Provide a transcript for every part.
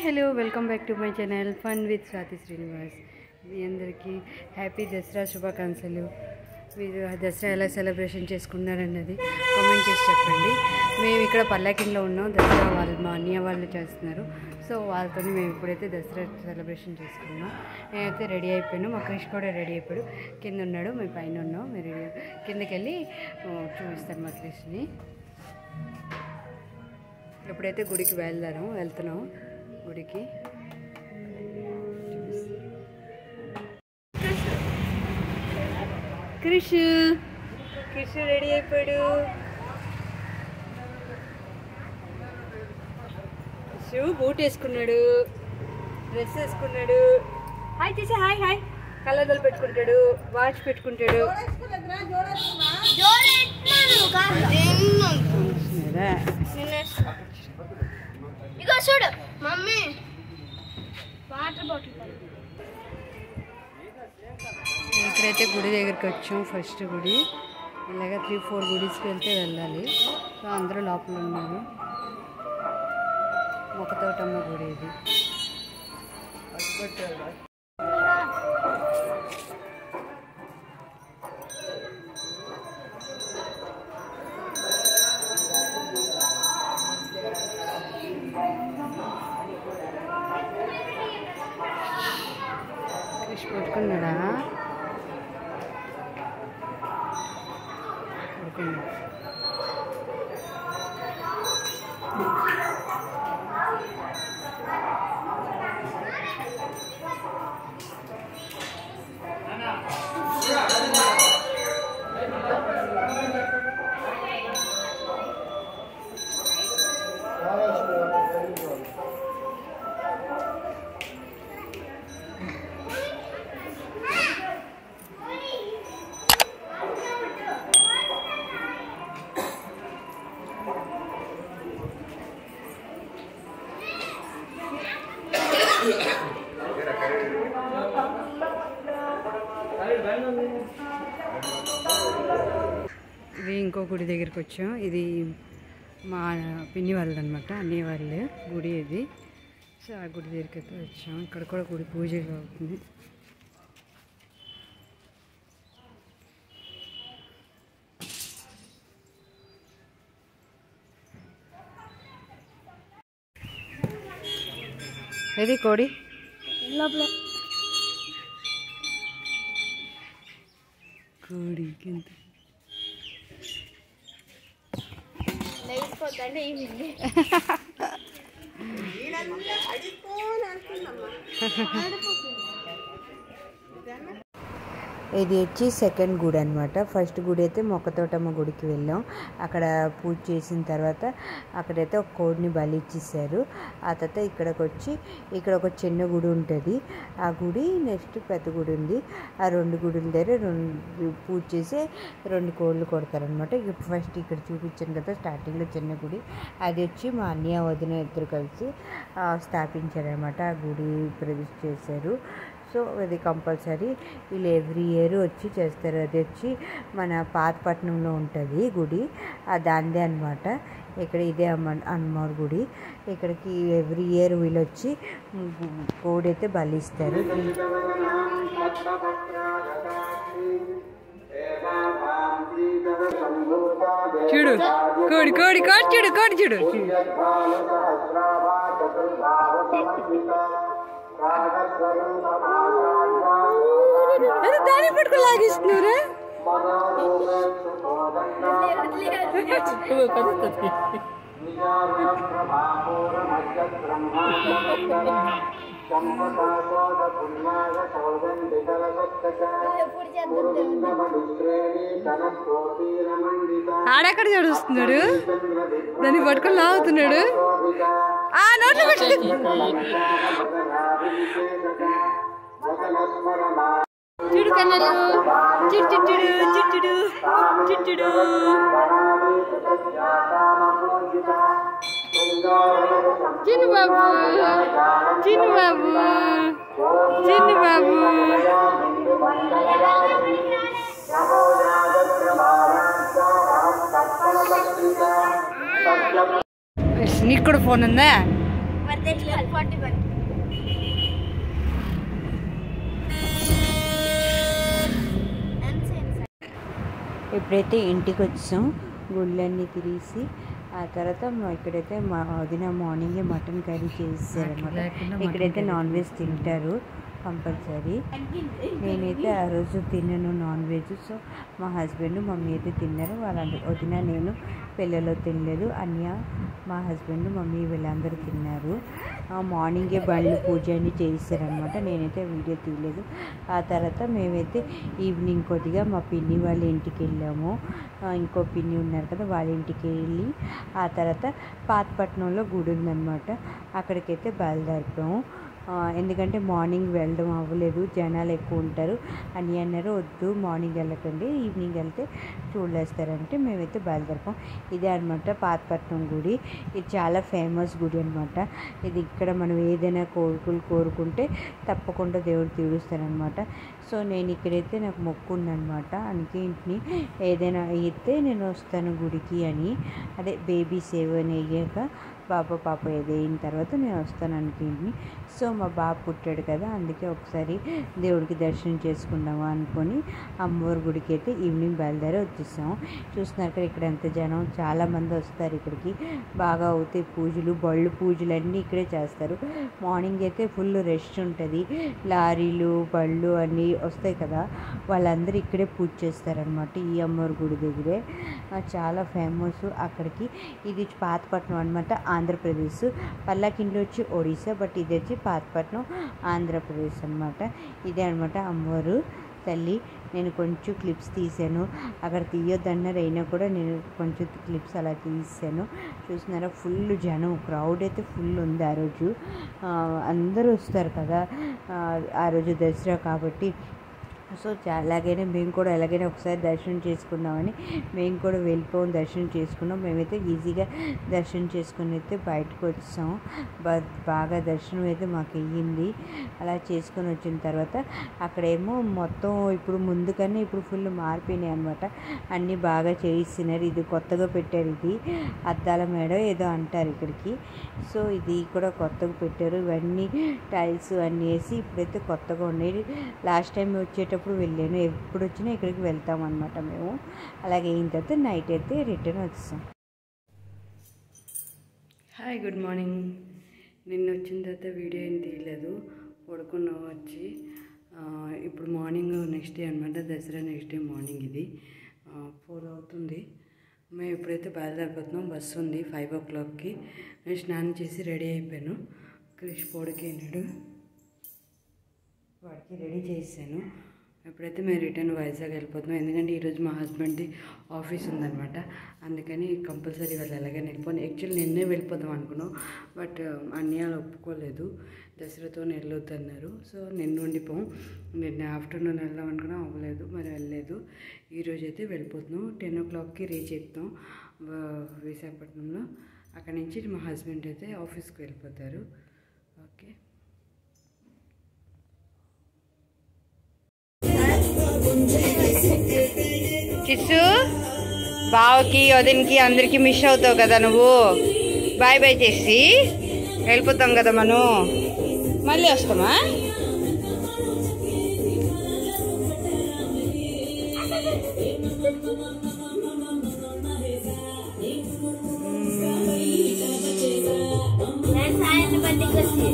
Hello welcome back to my channel fun with Swathi Srinivas మీ అందరికీ happy Dasara శుభాకాంక్షలు మీరు ఆ దసరా ఎలా సెలబ్రేషన్ చేసుకున్నారన్నది కామెంట్ చేసి చెప్పండి మేము ఇక్కడ పల్లాకిన్లో ఉన్నాం దసరా వాళ్ళు మా అన్నయ్య వాళ్ళు చేస్తున్నారు సో వాళ్ళతో మేము ఇప్పుడైతే దసరా సెలబ్రేషన్ చేసుకున్నాం నేనైతే రెడీ అయిపోయాను మా క్రిష్ కూడా రెడీ అయిపోయాడు కింద ఉన్నాడు మేము పైన ఉన్నాం మీరు కిందకి వెళ్ళి ఆ, చూపిస్తాను మా క్రిష్ని ఇప్పుడైతే గుడికి వెళ్దాం వెళ్తున్నాం గుడికి క్రిష్ క్రిష్ రెడీ అయిపోయాడు షూ బూట్ వేసుకున్నాడు డ్రెస్ వేసుకున్నాడు హాయ్ చేసి హాయ్ హాయ్ కళ్ళదలు పెట్టుకుంటాడు వాచ్ పెట్టుకుంటాడు చూస్తున్నారా? ఇగో చూడు మమ్మీ వాటర్ బాటిల్ ఇక్కడైతే గుడి దగ్గరికి వచ్చాం ఫస్ట్ గుడి ఇలాగ త్రీ ఫోర్ గుడిస్కి వెళ్తే వెళ్ళాలి సో అందరూ లోపల ఉన్నారు మొక్కతోటమ్మ గుడి ఇది కృషి పట్టుకున్నాడా పడుకున్నాడు ఇది ఇంకో గుడి దగ్గరికి వచ్చాం ఇది మా పిన్ని వాళ్ళది అనమాట అన్నయ్య వాళ్ళే గుడి ఇది సో ఆ గుడి దగ్గరికి అయితే వచ్చాం ఇక్కడ కూడా గుడి పూజ అవుతుంది ఏది కోడి లోపల కోడి కింద లేకపోతే ఈవినింగ్ ఇది వచ్చి సెకండ్ గుడి అనమాట ఫస్ట్ గుడి అయితే మొక్కతోటమ్మ గుడికి వెళ్ళాం అక్కడ పూజ చేసిన తర్వాత అక్కడైతే ఒక కోడిని బలి ఇచ్చేసారు ఆ తర్వాత ఇక్కడికి వచ్చి ఇక్కడ ఒక చిన్న గుడి ఉంటుంది ఆ గుడి నెక్స్ట్ పెద్ద గుడి ఉంది ఆ రెండు గుడుల దగ్గర రెండు పూజ చేసి రెండు కోళ్ళు కొడతారనమాట ఇక ఫస్ట్ ఇక్కడ చూపించాను కదా స్టార్టింగ్లో చిన్న గుడి అది వచ్చి మా అన్నయ్య వదిన ఇద్దరు కలిసి ఆ, స్థాపించారనమాట ఆ గుడి ప్రతిష్ఠ చేశారు సో ఇది కంపల్సరీ వీళ్ళు ఎవ్రీ ఇయర్ వచ్చి చేస్తారు అది వచ్చి మన పాతపట్నంలో ఉంటుంది గుడి ఆ దాందే అనమాట ఇక్కడ ఇదే అమ్మ అమ్మవారి గుడి ఇక్కడికి ఎవ్రీ ఇయర్ వీళ్ళు వచ్చి కోడి అయితే బలిస్తారు చూడు కోడి కోడి కోడి చూడు కోడి చూడు దాని పట్టుకు లాగిస్తున్నారు ఎప్పుడు చేద్దాం ఆడెక్కడ చూడుస్తున్నాడు దాన్ని పట్టుకొని లాగుతున్నాడు ఆ నోట్లో పెట్టి చూడు కన్నలు చిట్టుడు చిట్టుడు చిట్టుడు చిన్ను బాబు చిన్ను బాబు చిన్ను బాబు నీకు కూడా ఫోన్ ఉందా ఫార్టీ వన్ ఎప్పుడైతే ఇంటికి వచ్చాం గుళ్ళన్నీ తిరిగి ఆ తర్వాత మా ఇక్కడైతే మా వదిన మార్నింగే మటన్ కర్రీ చేసేసారనమాట ఇక్కడైతే నాన్ వెజ్ తింటారు కంపల్సరీ నేనైతే ఆ రోజు తినను నాన్ వెజ్ సో మా హస్బెండ్ మమ్మీ అయితే తిన్నారు వాళ్ళ వదిన నేను పిల్లలు తినలేదు అన్య మా హస్బెండ్ మమ్మీ వీళ్ళందరూ తిన్నారు ఆ మార్నింగే బండ్లు పూజ అని చేయిస్తారనమాట నేనైతే వీడియో తీయలేదు ఆ తర్వాత మేమైతే ఈవినింగ్ కొద్దిగా మా పిన్ని వాళ్ళ ఇంటికి వెళ్ళాము ఆ, ఇంకో పిన్ని ఉన్నారు కదా వాళ్ళ ఇంటికి వెళ్ళి ఆ తర్వాత పాతపట్నంలో గుడి ఉందన్నమాట అక్కడికైతే బయలుదేరిపోయాము ఆ, ఎందుకంటే మార్నింగ్ వెళ్ళడం అవ్వలేదు జనాలు ఎక్కువ ఉంటారు అని అన్నారు వద్దు మార్నింగ్ వెళ్ళకండి ఈవినింగ్ వెళ్తే చూడలేస్తారంటే మేమైతే బయలుదేరిపోం ఇదే అనమాట పాతపట్నం గుడి ఇది చాలా ఫేమస్ గుడి అనమాట ఇది ఇక్కడ మనం ఏదైనా కోరికలు కోరుకుంటే తప్పకుండా దేవుడు తీరుస్తారనమాట సో నేను ఇక్కడైతే నాకు మొక్కు ఉందన్నమాట అందుకే ఇంటిని ఏదైనా అయితే నేను వస్తాను గుడికి అని అదే బేబీ సేవ్ అని అయ్యాక బాబా పాప ఏది అయిన తర్వాత నేను వస్తాను అనుకుంటుని సో మా బాబు పుట్టాడు కదా అందుకే ఒకసారి దేవుడికి దర్శనం చేసుకుందాము అనుకొని అమ్మవారి గుడికి అయితే ఈవినింగ్ బయలుదేరి వచ్చేసాం చూస్తున్నారు కదా ఇక్కడ ఎంత జనం చాలామంది వస్తారు ఇక్కడికి బాగా అవుతాయి పూజలు బళ్ళు పూజలు అన్నీ ఇక్కడే చేస్తారు మార్నింగ్ అయితే ఫుల్ రెష్ ఉంటుంది లారీలు బళ్ళు అన్నీ వస్తాయి కదా వాళ్ళందరూ ఇక్కడే పూజ చేస్తారనమాట ఈ అమ్మవారి గుడి దగ్గరే ఆ, చాలా ఫేమస్ అక్కడికి ఇది పాతపట్నం అనమాట ఆంధ్రప్రదేశ్ పల్లాకిండ్లు వచ్చి ఒడిశా బట్ ఇది వచ్చి పాతపట్నం ఆంధ్రప్రదేశ్ అనమాట ఇదే అనమాట అమ్మవారు తల్లి నేను కొంచెం క్లిప్స్ తీసాను అక్కడ తీయొద్దన్నారు అయినా కూడా నేను కొంచెం క్లిప్స్ అలా తీసాను చూస్తున్నారా ఫుల్ జనం క్రౌడ్ అయితే ఫుల్ ఉంది ఆ రోజు ఆ, అందరూ వస్తారు కదా ఆ, ఆ రోజు దసరా కాబట్టి సో చా- అలాగైనా మేము కూడా ఎలాగైనా ఒకసారి దర్శనం చేసుకుందామని మేము కూడా వెళ్ళిపోయి దర్శనం చేసుకున్నాం మేమైతే ఈజీగా దర్శనం చేసుకుని అయితే బయటకు వచ్చాం బ- బాగా దర్శనం అయితే మాకు అయ్యింది అలా చేసుకొని వచ్చిన తర్వాత అక్కడేమో మొత్తం ఇప్పుడు ముందు కన్నా ఇప్పుడు ఫుల్ మారిపోయినాయి అనమాట అన్నీ బాగా చేయిస్తున్నారు ఇది కొత్తగా పెట్టారు ఇది అద్దాల మేడ ఏదో అంటారు ఇక్కడికి సో ఇది కూడా కొత్తగా పెట్టారు ఇవన్నీ టైల్స్ అన్నీ వేసి ఇప్పుడైతే కొత్తగా ఉన్నాయి లాస్ట్ టైం వచ్చేటప్పుడు వెళ్ళాను ఎప్పుడు వచ్చినా ఇక్కడికి వెళ్తాం అనమాట మేము అలాగే అయిన తర్వాత నైట్ అయితే రిటర్న్ వచ్చేసాం హాయ్ గుడ్ మార్నింగ్ నిన్న వచ్చిన తర్వాత వీడియో ఏం తీయలేదు పడుకున్నాం వచ్చి ఆ, ఇప్పుడు మార్నింగ్ నెక్స్ట్ డే అనమాట దసరా నెక్స్ట్ డే మార్నింగ్ ఇది ఫోర్ అవుతుంది మేము ఎప్పుడైతే బయలుదేరిపోతున్నాం బస్సు ఉంది ఫైవ్ ఓ క్లాక్కి నేను స్నానం చేసి రెడీ అయిపోయాను క్రిష్ పొడికినాడు వాడికి రెడీ చేశాను ఎప్పుడైతే మేము రిటర్న్ వైజాగ్ వెళ్ళిపోతున్నాం ఎందుకంటే ఈరోజు మా హస్బెండ్ది ఆఫీస్ ఉందన్నమాట అందుకని కంపల్సరీ వాళ్ళు ఎలాగైనా వెళ్ళిపోను యాక్చువల్లీ నిన్నే వెళ్ళిపోదాం అనుకున్నాం బట్ అన్యాలు ఒప్పుకోలేదు దసరాతో వెళ్ళొద్దు అన్నారు సో నిన్న ఉండిపోం నిన్న ఆఫ్టర్నూన్ వెళ్దాం అనుకున్నాం అవ్వలేదు మరి వెళ్ళలేదు ఈరోజు అయితే వెళ్ళిపోతున్నాం టెన్ ఓ క్లాక్కి రీచ్ అవుతాం వ- విశాఖపట్నంలో అక్కడి నుంచి మా హస్బెండ్ అయితే ఆఫీస్కి వెళ్ళిపోతారు ఓకే చిస్సు బావకి వదినకి అందరికి మిస్ అవుతావు కదా నువ్వు బాయ్ బాయ్ చేసి వెళ్ళిపోతాం కదా మనం మళ్ళీ వస్తామా నేను సాయంత్రం బయటికి వచ్చి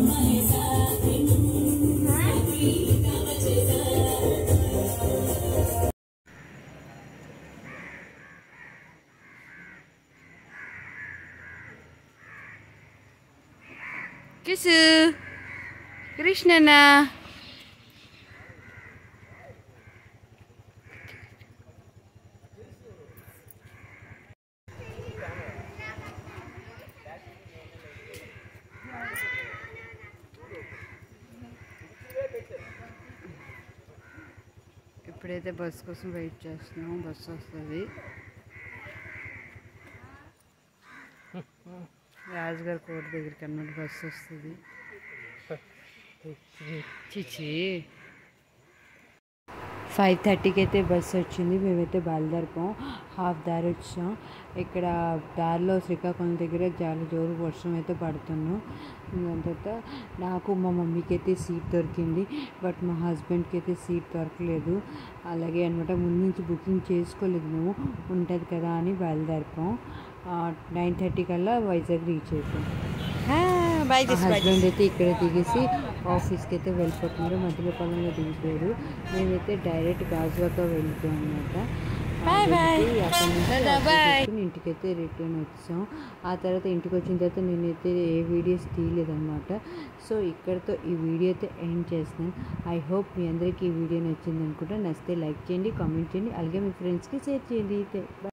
చిస్సు కృష్ణనా ఇప్పుడైతే బస్ కోసం వెయిట్ చేస్తున్నాం బస్సు వస్తుంది రాజుగారి కోట దగ్గరికి అన్నమాట బస్సు వస్తుంది చిచి ఫైవ్ థర్టీకి అయితే బస్సు వచ్చింది మేమైతే బయలుదేరిపోం హాఫ్ దారి వచ్చాం ఇక్కడ దారిలో శ్రీకాకుళం దగ్గర చాలా జోరు వర్షం అయితే పడుతున్నాం దాని తర్వాత నాకు మా మమ్మీకి అయితే సీట్ దొరికింది బట్ మా హస్బెండ్కి అయితే సీట్ దొరకలేదు అలాగే అనమాట ముందు నుంచి బుకింగ్ చేసుకోలేదు మేము ఉంటుంది కదా అని బయలుదేరిపోం నైన్ థర్టీ కల్లా వైజాగ్ రీచ్ అయిపోయాం మా హస్బెండ్ అయితే ఇక్కడ దిగేసి ఆఫీస్కి అయితే వెళ్ళిపోతున్నారు మధ్యలో పొలంలో దిగిపోయారు మేమైతే డైరెక్ట్ గాజువాక వెళ్ళిపోయాం అనమాట ఇంటికైతే రిటర్న్ వచ్చాం ఆ తర్వాత ఇంటికి వచ్చిన తర్వాత నేనైతే ఏ వీడియోస్ తీయలేదన్నమాట సో ఇక్కడతో ఈ వీడియో అయితే ఎండ్ చేస్తున్నాను ఐ హోప్ మీ అందరికీ ఈ వీడియో నచ్చింది అనుకుంటా నచ్చితే లైక్ చేయండి కామెంట్ చేయండి అలాగే మీ ఫ్రెండ్స్కి షేర్ చేయండి